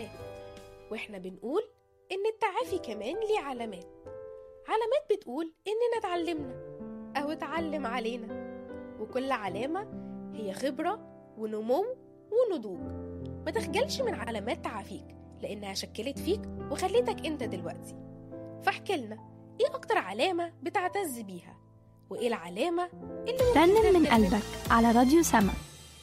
علامات واحنا بنقول ان التعافي كمان ليه علامات علامات بتقول اننا اتعلمنا او اتعلم علينا وكل علامة هي خبرة ونمو ونضوج ما تخجلش من علامات تعافيك لانها شكلت فيك وخليتك انت دلوقتي فاحكي لنا ايه اكتر علامة بتعتز بيها وايه العلامة اللي ممكن رنم من تغفل قلبك على راديو سما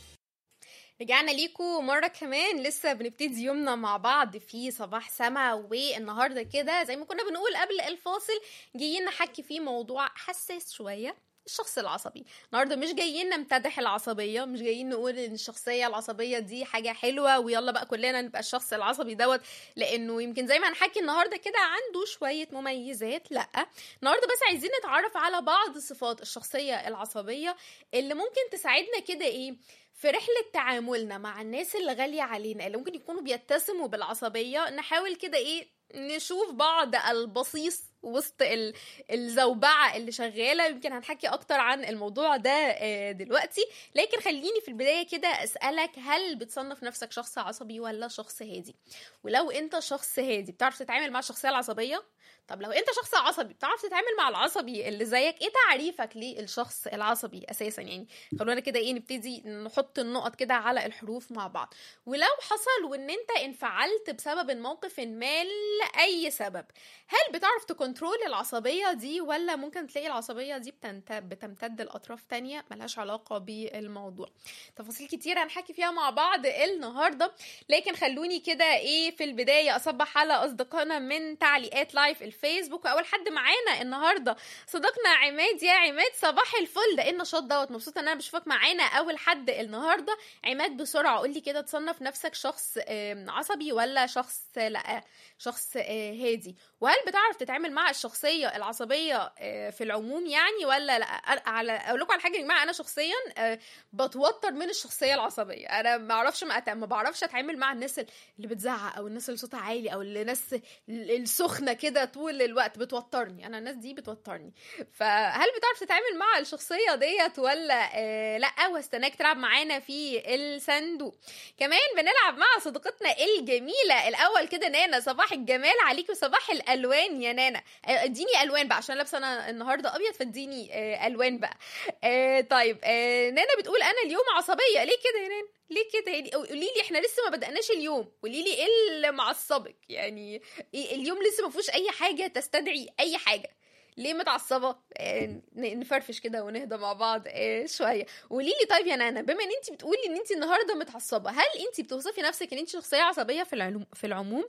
رجعنا ليكم مرة كمان لسه بنبتدي يومنا مع بعض في صباح سما والنهاردة كده زي ما كنا بنقول قبل الفاصل جايين نحكي فيه موضوع حساس شوية الشخص العصبي النهارده مش جايين نمتدح العصبيه مش جايين نقول ان الشخصيه العصبيه دي حاجه حلوه ويلا بقى كلنا نبقى الشخص العصبي دوت لانه يمكن زي ما هنحكي النهارده كده عنده شويه مميزات لا النهارده بس عايزين نتعرف على بعض صفات الشخصيه العصبيه اللي ممكن تساعدنا كده ايه في رحلة تعاملنا مع الناس اللي غالية علينا اللي ممكن يكونوا بيتسموا بالعصبية نحاول كده ايه نشوف بعض البصيص وسط ال- الزوبعة اللي شغالة يمكن هنحكي أكتر عن الموضوع ده آه، دلوقتي لكن خليني في البداية كده أسألك هل بتصنف نفسك شخص عصبي ولا شخص هادي ولو أنت شخص هادي بتعرف تتعامل مع الشخصية العصبية طب لو انت شخص عصبي بتعرف تتعامل مع العصبي اللي زيك ايه تعريفك للشخص العصبي اساسا يعني خلونا كده ايه نبتدي نحط النقط كده على الحروف مع بعض ولو حصل وان انت انفعلت بسبب موقف ما لاي سبب هل بتعرف تكنترول العصبية دي ولا ممكن تلاقي العصبية دي بتنت... بتمتد لأطراف تانية ملهاش علاقة بالموضوع تفاصيل كتير هنحكي فيها مع بعض النهاردة لكن خلوني كده ايه في البداية أصبح على أصدقائنا من تعليقات لايف الفيسبوك وأول حد معانا النهاردة صديقنا عماد يا عماد صباح الفل ده ايه النشاط دوت مبسوطة ان انا بشوفك معانا أول حد النهاردة عماد بسرعة قولي كده تصنف نفسك شخص آم، عصبي ولا شخص لا شخص آه، هادي وهل بتعرف تتعامل مع الشخصيه العصبيه آه، في العموم يعني ولا لا أنا- على اقول لكم على حاجه يا جماعه انا شخصيا آه، بتوتر من الشخصيه العصبيه انا ما اعرفش ما أت- ما بعرفش اتعامل مع الناس اللي بتزعق او الناس اللي صوتها عالي او الناس ال- السخنه كده طول الوقت بتوترني انا الناس دي بتوترني فهل بتعرف تتعامل مع الشخصيه ديت ولا آه، لا واستناك تلعب معانا في الصندوق كمان بنلعب مع صديقتنا الجميله الاول كده نانا صباح الجمال عليكي وصباح الالوان يا نانا آه، اديني الوان بقى عشان لابسه انا النهارده ابيض فاديني آه، الوان بقى آه، طيب آه، نانا بتقول انا اليوم عصبيه ليه كده يا نانا ليه كده يعني قولي لي احنا لسه ما بدأناش اليوم قولي لي ايه اللي معصبك يعني إيه اليوم لسه ما فيهوش اي حاجه تستدعي اي حاجه ليه متعصبه آه، ن- نفرفش كده ونهدى مع بعض آه، شويه قولي لي طيب يا نانا بما ان انت بتقولي ان انت النهارده متعصبه هل انت بتوصفي نفسك ان انت شخصيه عصبيه في العلوم في العموم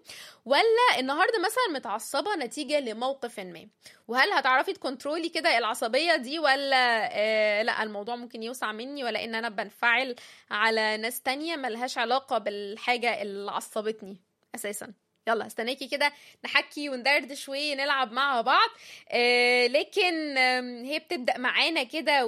ولا النهارده مثلا متعصبه نتيجه لموقف ما وهل هتعرفي تكنترولي كده العصبيه دي ولا آه لا الموضوع ممكن يوسع مني ولا ان انا بنفعل على ناس تانية ملهاش علاقه بالحاجه اللي عصبتني اساسا يلا استناكي كده نحكي وندردش ونلعب مع بعض آه لكن آم، هي بتبدأ معانا كده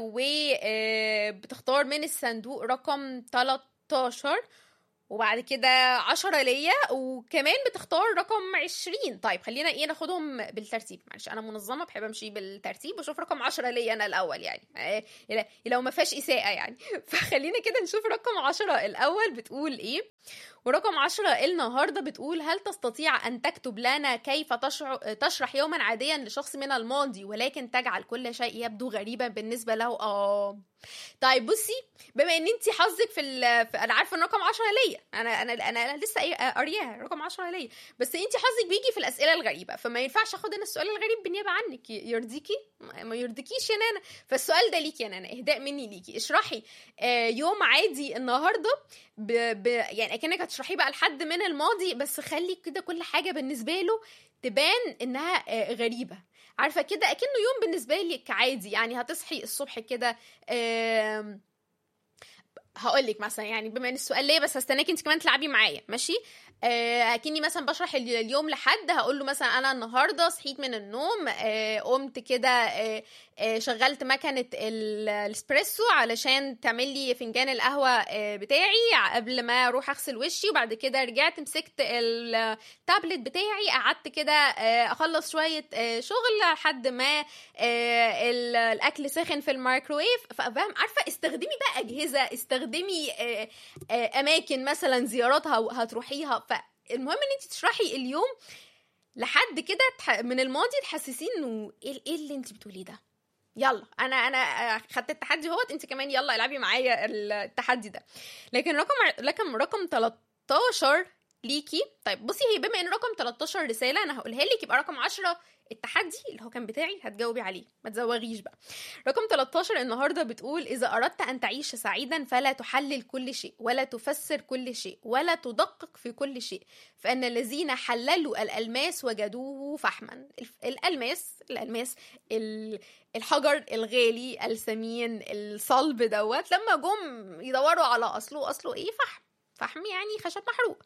وبتختار من الصندوق رقم 13 وبعد كده عشرة ليا وكمان بتختار رقم عشرين طيب خلينا ايه ناخدهم بالترتيب معلش انا منظمه بحب امشي بالترتيب واشوف رقم عشرة ليا انا الاول يعني آه، لا- لو ما فيهاش اساءه يعني فخلينا كده نشوف رقم عشرة الاول بتقول ايه ورقم عشرة النهاردة بتقول هل تستطيع أن تكتب لنا كيف تشرح, تشرح يوما عاديا لشخص من الماضي ولكن تجعل كل شيء يبدو غريبا بالنسبة له آه طيب بصي بما ان انت حظك في, ال... في انا عارفه ان رقم 10 ليا انا انا انا لسه قاي- قارياها رقم 10 ليا بس انت حظك بيجي في الاسئله الغريبه فما ينفعش اخد انا السؤال الغريب بالنيابه عنك ي- يرضيكي ما ما يرضيكيش يا نانا فالسؤال ده ليكي يا نانا اهداء مني ليكي اشرحي آه، يوم عادي النهارده ب... ب... يعني اكنك هتشرحيه بقى لحد من الماضي بس خلي كده كل حاجه بالنسبه له تبان انها آه، غريبه عارفه كده اكنه يوم بالنسبه لك عادي يعني هتصحي الصبح كده آم، هقول لك مثلا يعني بما ان السؤال ليه بس هستناك انت كمان تلعبي معايا ماشي آه، اكني مثلا بشرح ال- اليوم لحد هقول له مثلا انا النهارده صحيت من النوم آه، قمت كده آه، آه، شغلت مكنه ال- الاسبريسو علشان تعمل لي فنجان القهوه آه، بتاعي قبل ما اروح اغسل وشي وبعد كده رجعت مسكت التابلت بتاعي قعدت كده آه، اخلص شويه آه، شغل لحد ما آه، ال- الاكل سخن في الميكرويف فاهم عارفه استخدمي بقى اجهزه استخدمي آه، آه، اماكن مثلا زيارات ه- هتروحيها المهم ان انت تشرحي اليوم لحد كده تح- من الماضي تحسسيه انه ايه إيه اللي انت بتقوليه ده يلا انا انا خدت التحدي اهوت انت كمان يلا العبي معايا التحدي ده لكن رقم رقم رقم 13 ليكي طيب بصي هي بما ان رقم 13 رساله انا هقولها لك يبقى رقم 10 التحدي اللي هو كان بتاعي هتجاوبي عليه ما تزوغيش بقى رقم 13 النهارده بتقول اذا اردت ان تعيش سعيدا فلا تحلل كل شيء ولا تفسر كل شيء ولا تدقق في كل شيء فان الذين حللوا الالماس وجدوه فحما الف- الالماس الالماس ال- الحجر الغالي الثمين الصلب دوت لما جم يدوروا على اصله اصله ايه فحم فحم يعني خشب محروق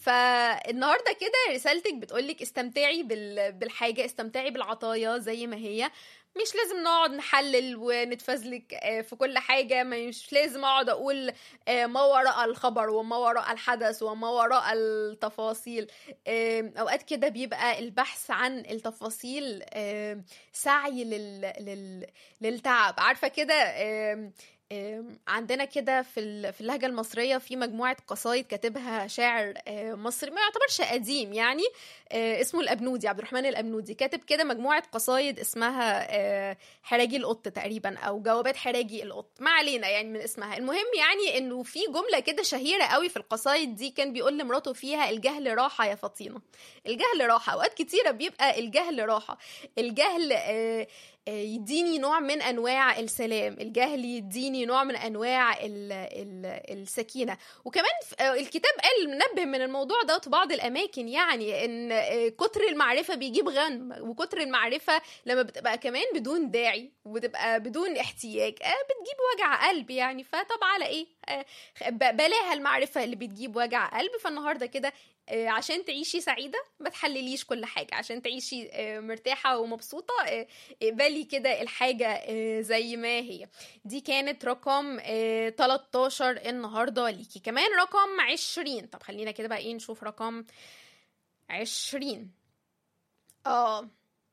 فالنهارده كده رسالتك بتقولك استمتعي بال... بالحاجه استمتعي بالعطايا زي ما هي مش لازم نقعد نحلل ونتفزلك آه، في كل حاجة مش لازم أقعد أقول آه، ما وراء الخبر وما وراء الحدث وما وراء التفاصيل آه، أوقات كده بيبقى البحث عن التفاصيل آه، سعي لل... لل... للتعب عارفة كده آم، آم، عندنا كده في ال- في اللهجة المصرية في مجموعة قصايد كاتبها شاعر آه، مصري ما يعتبرش قديم يعني آه، اسمه الأبنودي عبد الرحمن الأبنودي كاتب كده مجموعة قصايد اسمها آه، حراجي القط تقريبا أو جوابات حراجي القط ما علينا يعني من اسمها المهم يعني إنه في جملة كده شهيرة قوي في القصايد دي كان بيقول لمراته فيها الجهل راحة يا فطينة الجهل راحة أوقات كتيرة بيبقى الجهل راحة الجهل آه، آه، يديني نوع من انواع السلام الجهل يديني نوع من انواع ال ال السكينه وكمان ف- آه، الكتاب قال منبه من الموضوع ده في بعض الاماكن يعني ان آه، كتر المعرفه بيجيب غنم وكتر المعرفه لما بتبقى كمان بدون داعي وبتبقى بدون احتياج آه، بتجيب وجع قلب يعني فطب على ايه آه، ب- بلاها المعرفه اللي بتجيب وجع قلب فالنهارده كده آه، عشان تعيشي سعيده ما تحلليش كل حاجه عشان تعيشي آه، مرتاحه ومبسوطه آه، اقبلي كده الحاجة آه، زي ما هي دي كانت رقم آه، 13 النهاردة ليكي كمان رقم 20 طب خلينا كده بقى ايه نشوف رقم 20 اه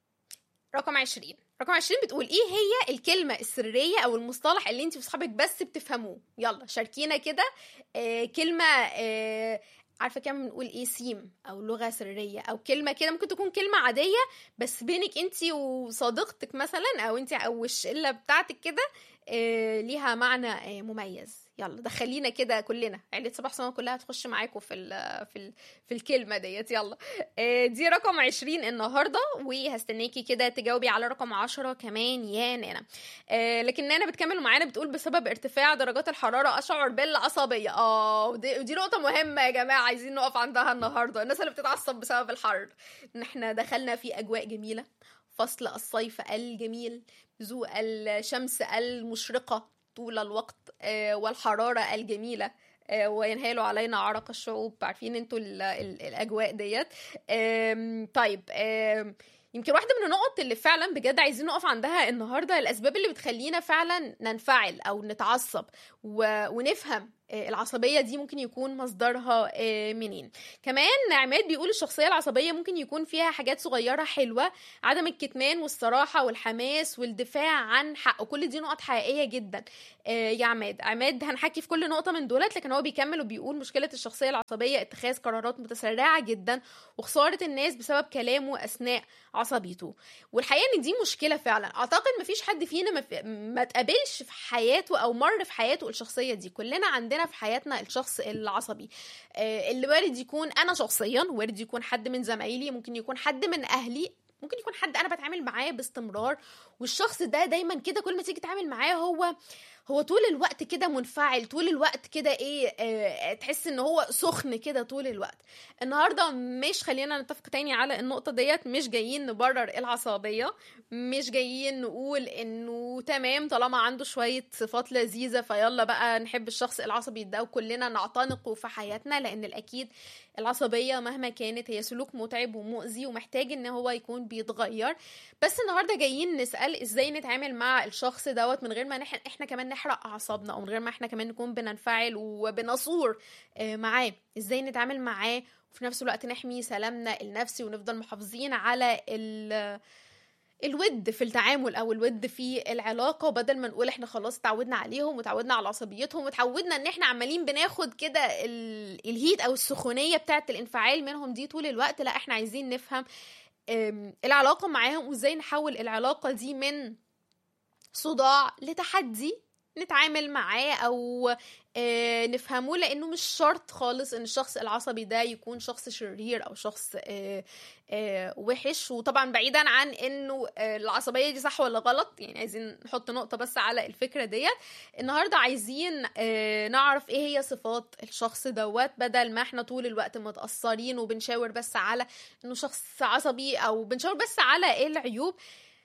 رقم 20 رقم 20 بتقول ايه هي الكلمة السرية او المصطلح اللي انت واصحابك بس بتفهموه يلا شاركينا كده آه كلمة آه عارفة كده بنقول ايه سيم او لغة سرية او كلمة كده ممكن تكون كلمة عادية بس بينك انت وصديقتك مثلا او انت او الشله بتاعتك كده آه، ليها معنى آه، مميز يلا دخلينا كده كلنا عيله صباح سما كلها هتخش معاكم في ال في ال في الكلمه ديت يلا آه، دي رقم 20 النهارده وهستناكي كده تجاوبي على رقم 10 كمان يا نانا آه، لكن نانا بتكمل معانا بتقول بسبب ارتفاع درجات الحراره اشعر بالعصبيه اه ودي, ودي نقطه مهمه يا جماعه عايزين نقف عندها النهارده الناس اللي بتتعصب بسبب الحر ان احنا دخلنا في اجواء جميله فصل الصيف الجميل ذو الشمس المشرقة طول الوقت آه، والحرارة الجميلة آه، وينهال علينا عرق الشعوب عارفين انتوا ال- ال- الأجواء ديت آم، طيب آم، يمكن واحدة من النقط اللي فعلا بجد عايزين نقف عندها النهاردة الأسباب اللي بتخلينا فعلا ننفعل أو نتعصب و... ونفهم آه، العصبية دي ممكن يكون مصدرها آه، منين كمان عماد بيقول الشخصية العصبية ممكن يكون فيها حاجات صغيرة حلوة عدم الكتمان والصراحة والحماس والدفاع عن حقه كل دي نقط حقيقية جدا آه، يا عماد عماد هنحكي في كل نقطة من دولت لكن هو بيكمل وبيقول مشكلة الشخصية العصبية اتخاذ قرارات متسرعة جدا وخسارة الناس بسبب كلامه أثناء عصبيته والحقيقة ان دي مشكلة فعلا اعتقد مفيش حد فينا ما, في... ما تقابلش في حياته او مر في حياته الشخصية دي كلنا عندنا في حياتنا الشخص العصبي آه، اللي وارد يكون انا شخصيا وارد يكون حد من زمايلي ممكن يكون حد من اهلي ممكن يكون حد انا بتعامل معاه باستمرار والشخص ده دايما كده كل ما تيجي تتعامل معاه هو هو طول الوقت كده منفعل طول الوقت كده ايه آه تحس ان هو سخن كده طول الوقت النهارده مش خلينا نتفق تاني على النقطه ديت مش جايين نبرر العصبيه مش جايين نقول انه تمام طالما عنده شويه صفات لذيذه فيلا بقى نحب الشخص العصبي ده وكلنا نعتنقه في حياتنا لان الاكيد العصبيه مهما كانت هي سلوك متعب ومؤذي ومحتاج ان هو يكون بيتغير بس النهارده جايين نسال ازاي نتعامل مع الشخص دوت من غير ما نح... احنا كمان نحرق اعصابنا او من غير ما احنا كمان نكون بننفعل وبنصور آه، معاه ازاي نتعامل معاه وفي نفس الوقت نحمي سلامنا النفسي ونفضل محافظين على ال الود في التعامل او الود في العلاقه وبدل ما نقول احنا خلاص اتعودنا عليهم وتعودنا على عصبيتهم وتعودنا ان احنا عمالين بناخد كده ال- الهيت او السخونيه بتاعه الانفعال منهم دي طول الوقت لا احنا عايزين نفهم أم، العلاقه معاهم وازاي نحول العلاقه دي من صداع لتحدي نتعامل معاه او آه، نفهمه لانه مش شرط خالص ان الشخص العصبي ده يكون شخص شرير او شخص آه، آه، وحش وطبعا بعيدا عن انه آه، العصبيه دي صح ولا غلط يعني عايزين نحط نقطه بس على الفكره ديت النهارده عايزين آه، نعرف ايه هي صفات الشخص دوت بدل ما احنا طول الوقت متاثرين وبنشاور بس على انه شخص عصبي او بنشاور بس على ايه العيوب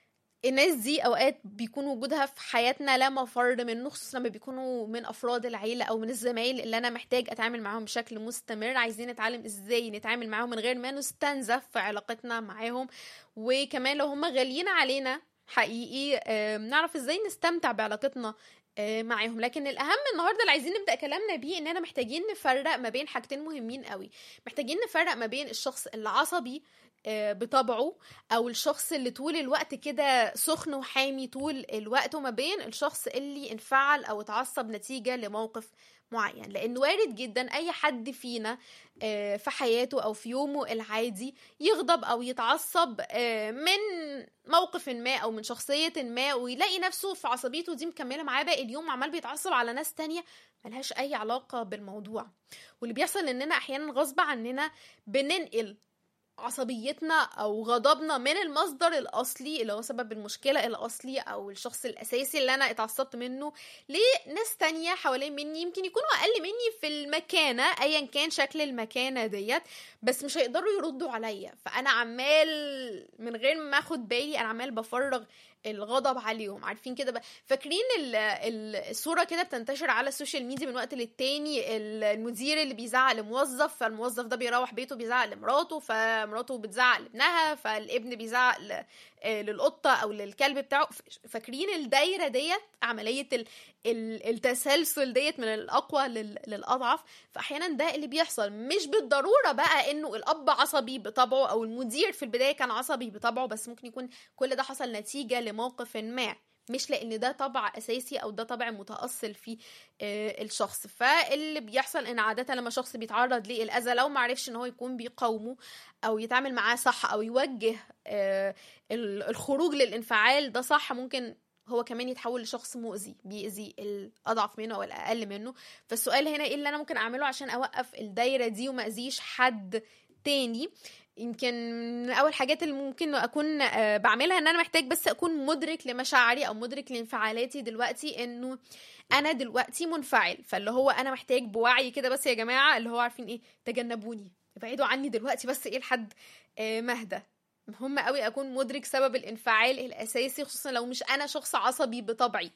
الناس دي اوقات بيكون وجودها في حياتنا لا مفر منه خصوصا لما بيكونوا من افراد العيله او من الزمايل اللي انا محتاج اتعامل معاهم بشكل مستمر عايزين نتعلم ازاي نتعامل معاهم من غير ما نستنزف في علاقتنا معاهم وكمان لو هم غاليين علينا حقيقي آم، نعرف ازاي نستمتع بعلاقتنا آه، معاهم لكن الاهم النهارده اللي عايزين نبدا كلامنا بيه اننا محتاجين نفرق ما بين حاجتين مهمين قوي محتاجين نفرق ما بين الشخص العصبي آه، بطبعه او الشخص اللي طول الوقت كده سخن وحامي طول الوقت وما بين الشخص اللي انفعل او اتعصب نتيجة لموقف معين لان وارد جدا اي حد فينا آه، في حياته او في يومه العادي يغضب او يتعصب آه، من موقف ما او من شخصية ما ويلاقي نفسه في عصبيته دي مكملة معاه باقي اليوم عمال بيتعصب على ناس تانية ملهاش اي علاقة بالموضوع واللي بيحصل اننا احيانا غصب عننا بننقل عصبيتنا او غضبنا من المصدر الاصلي اللي هو سبب المشكله الاصلي او الشخص الاساسي اللي انا اتعصبت منه لناس تانية حوالين مني يمكن يكونوا اقل مني في المكانه ايا كان شكل المكانه ديت بس مش هيقدروا يردوا عليا فانا عمال من غير ما اخد بالي انا عمال بفرغ الغضب عليهم عارفين كده بقى فاكرين ال- ال- الصوره كده بتنتشر على السوشيال ميديا من وقت للتاني ال- المدير اللي بيزعق لموظف فالموظف ده بيروح بيته بيزعق لمراته فمراته بتزعق لابنها فالابن بيزعق ل- آه، للقطه او للكلب بتاعه ف- فاكرين الدايره ديت عمليه ال- ال- التسلسل ديت من الاقوى لل- للاضعف فاحيانا ده اللي بيحصل مش بالضروره بقى انه الاب عصبي بطبعه او المدير في البدايه كان عصبي بطبعه بس ممكن يكون كل ده حصل نتيجه لموقف ما مش لان ده طبع اساسي او ده طبع متاصل في آه، الشخص فاللي بيحصل ان عاده لما شخص بيتعرض للاذى لو ما عرفش ان هو يكون بيقاومه او يتعامل معاه صح او يوجه آه، ال- الخروج للانفعال ده صح ممكن هو كمان يتحول لشخص مؤذي بيأذي الأضعف منه أو الأقل منه فالسؤال هنا إيه اللي أنا ممكن أعمله عشان أوقف الدايرة دي وما أذيش حد تاني يمكن من أول حاجات اللي ممكن أكون آه، بعملها إن أنا محتاج بس أكون مدرك لمشاعري أو مدرك لانفعالاتي دلوقتي إنه أنا دلوقتي منفعل فاللي هو أنا محتاج بوعي كده بس يا جماعة اللي هو عارفين إيه تجنبوني ابعدوا عني دلوقتي بس إيه لحد آه، مهدى مهم قوي اكون مدرك سبب الانفعال الاساسي خصوصا لو مش انا شخص عصبي بطبعي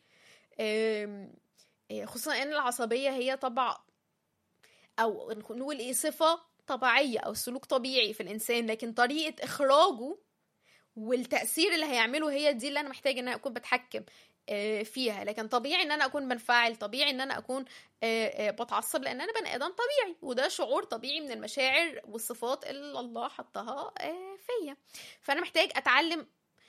أم، إيه، خصوصا ان العصبيه هي طبع او نقول ايه صفه طبيعيه او سلوك طبيعي في الانسان لكن طريقه اخراجه والتاثير اللي هيعمله هي دي اللي انا محتاجه ان انا اكون بتحكم آه، فيها لكن طبيعي ان انا اكون بنفعل طبيعي ان انا اكون آه، آه، بتعصب لان انا بني ادم طبيعي وده شعور طبيعي من المشاعر والصفات اللي الله حطها آه، فيا فانا محتاج اتعلم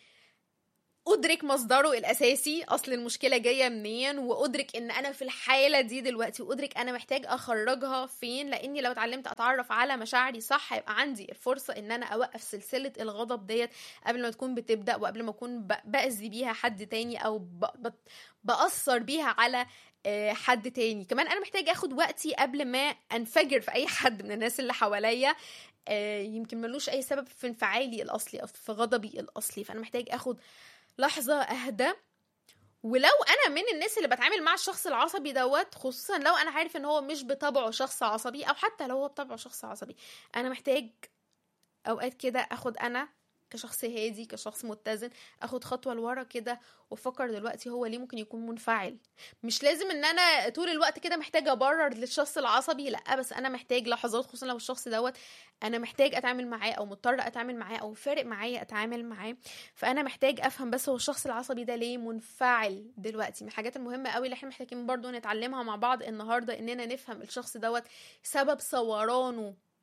ادرك مصدره الاساسي اصل المشكله جايه منين وادرك ان انا في الحاله دي دلوقتي وادرك انا محتاج اخرجها فين لاني لو اتعلمت اتعرف على مشاعري صح هيبقى عندي الفرصه ان انا اوقف سلسله الغضب ديت قبل ما تكون بتبدا وقبل ما اكون ب- باذي بيها حد تاني او ب... ب... باثر بيها على آه، حد تاني كمان انا محتاج اخد وقتي قبل ما انفجر في اي حد من الناس اللي حواليا آه، يمكن ملوش اي سبب في انفعالي الاصلي او في غضبي الاصلي فانا محتاج اخد لحظه اهدى ولو انا من الناس اللي بتعامل مع الشخص العصبي دوت خصوصا لو انا عارف ان هو مش بطبعه شخص عصبي او حتى لو هو بطبعه شخص عصبي انا محتاج اوقات كده اخد انا كشخص هادي كشخص متزن اخد خطوه لورا كده وافكر دلوقتي هو ليه ممكن يكون منفعل مش لازم ان انا طول الوقت كده محتاجه ابرر للشخص العصبي لا بس انا محتاج لحظات خصوصا لو الشخص دوت انا محتاج اتعامل معاه او مضطر اتعامل معاه او فارق معايا اتعامل معاه فانا محتاج افهم بس هو الشخص العصبي ده ليه منفعل دلوقتي من الحاجات المهمه قوي اللي احنا محتاجين برضو نتعلمها مع بعض النهارده اننا نفهم الشخص دوت سبب ثورانه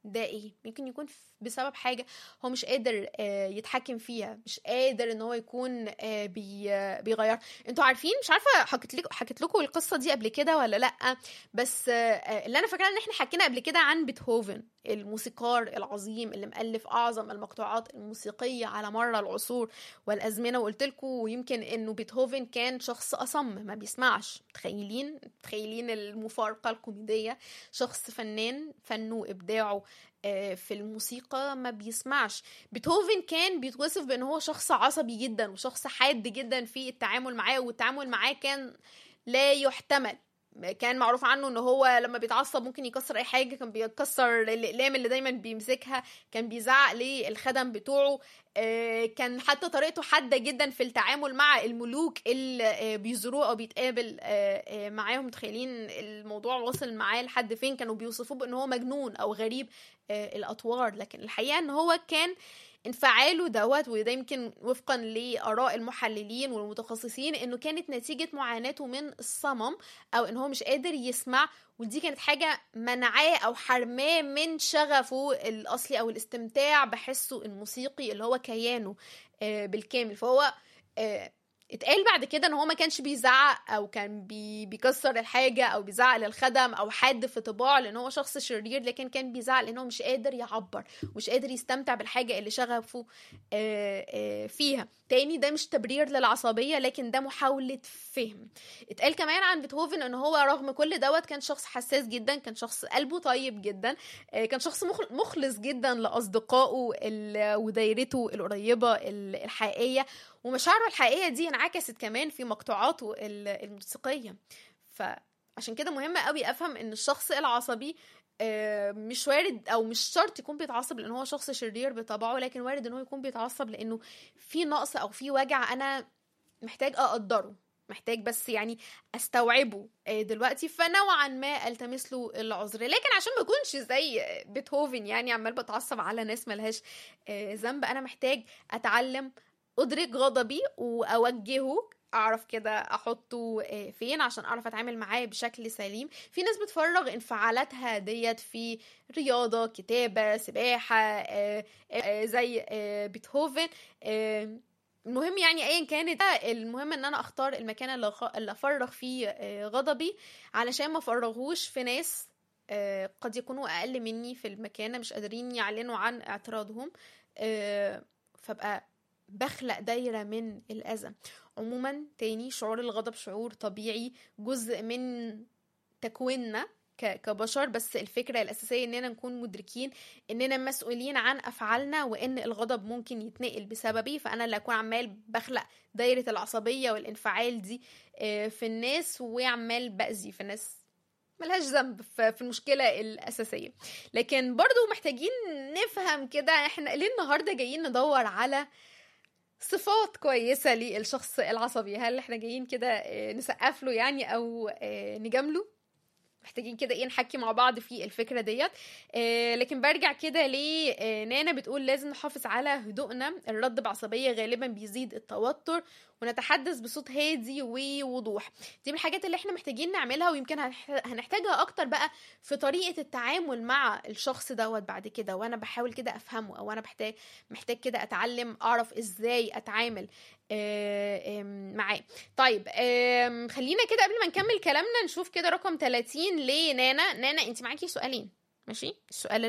ده ايه ممكن يكون بسبب حاجه هو مش قادر يتحكم فيها مش قادر ان هو يكون بيغير انتوا عارفين مش عارفه حكيت لكم حكيت لكم القصه دي قبل كده ولا لا بس اللي انا فاكره ان احنا حكينا قبل كده عن بيتهوفن الموسيقار العظيم اللي مؤلف اعظم المقطوعات الموسيقيه على مر العصور والازمنه وقلت لكم يمكن انه بيتهوفن كان شخص اصم ما بيسمعش متخيلين متخيلين المفارقه الكوميديه شخص فنان فنه وابداعه في الموسيقى ما بيسمعش بيتهوفن كان بيتوصف بان هو شخص عصبي جدا وشخص حاد جدا في التعامل معاه والتعامل معاه كان لا يحتمل كان معروف عنه ان هو لما بيتعصب ممكن يكسر اي حاجه كان بيكسر الاقلام اللي دايما بيمسكها كان بيزعق للخدم بتوعه كان حتى طريقته حاده جدا في التعامل مع الملوك اللي بيزوروه او بيتقابل معاهم متخيلين الموضوع وصل معاه لحد فين كانوا بيوصفوه بان هو مجنون او غريب الاطوار لكن الحقيقه ان هو كان انفعاله دوت وده يمكن وفقا لاراء المحللين والمتخصصين انه كانت نتيجه معاناته من الصمم او ان هو مش قادر يسمع ودي كانت حاجه منعاه او حرماه من شغفه الاصلي او الاستمتاع بحسه الموسيقي اللي هو كيانه بالكامل فهو اتقال بعد كده ان هو ما كانش بيزعق او كان بي بيكسر الحاجه او بيزعق للخدم او حاد في طباعه لان هو شخص شرير لكن كان بيزعق لان هو مش قادر يعبر مش قادر يستمتع بالحاجه اللي شغفه فيها تاني ده مش تبرير للعصبيه لكن ده محاوله فهم اتقال كمان عن بيتهوفن ان هو رغم كل دوت كان شخص حساس جدا كان شخص قلبه طيب جدا كان شخص مخلص جدا لاصدقائه ودايرته القريبه الحقيقيه ومشاعره الحقيقيه دي انعكست كمان في مقطوعاته الموسيقيه فعشان كده مهم قوي افهم ان الشخص العصبي مش وارد او مش شرط يكون بيتعصب لان هو شخص شرير بطبعه لكن وارد ان هو يكون بيتعصب لانه في نقص او في وجع انا محتاج اقدره محتاج بس يعني استوعبه دلوقتي فنوعا ما التمس له العذر لكن عشان ما اكونش زي بيتهوفن يعني عمال بتعصب على ناس ملهاش ذنب انا محتاج اتعلم ادرك غضبي واوجهه اعرف كده احطه فين عشان اعرف اتعامل معاه بشكل سليم في ناس بتفرغ انفعالاتها ديت في رياضه كتابه سباحه زي بيتهوفن المهم يعني ايا كانت المهم ان انا اختار المكان اللي افرغ فيه غضبي علشان ما افرغوش في ناس قد يكونوا اقل مني في المكانه مش قادرين يعلنوا عن اعتراضهم فابقى بخلق دايرة من الأذى عموما تاني شعور الغضب شعور طبيعي جزء من تكويننا كبشر بس الفكرة الأساسية إننا نكون مدركين إننا مسؤولين عن أفعالنا وإن الغضب ممكن يتنقل بسببي فأنا اللي أكون عمال بخلق دايرة العصبية والانفعال دي في الناس وعمال بأذي في الناس ملهاش ذنب في المشكلة الأساسية لكن برضو محتاجين نفهم كده احنا ليه النهاردة جايين ندور على صفات كويسة للشخص العصبي هل احنا جايين كده نسقف له يعني او نجامله محتاجين كده ايه نحكي مع بعض في الفكرة ديت آه لكن برجع كده لنانا بتقول لازم نحافظ على هدوءنا الرد بعصبية غالبا بيزيد التوتر ونتحدث بصوت هادي ووضوح دي من الحاجات اللي احنا محتاجين نعملها ويمكن هنحتاجها اكتر بقى في طريقة التعامل مع الشخص دوت بعد كده وانا بحاول كده افهمه او انا محتاج محتاج كده اتعلم اعرف ازاي اتعامل معاه طيب خلينا كده قبل ما نكمل كلامنا نشوف كده رقم 30 لنانا نانا انت معاكي سؤالين ماشي السؤال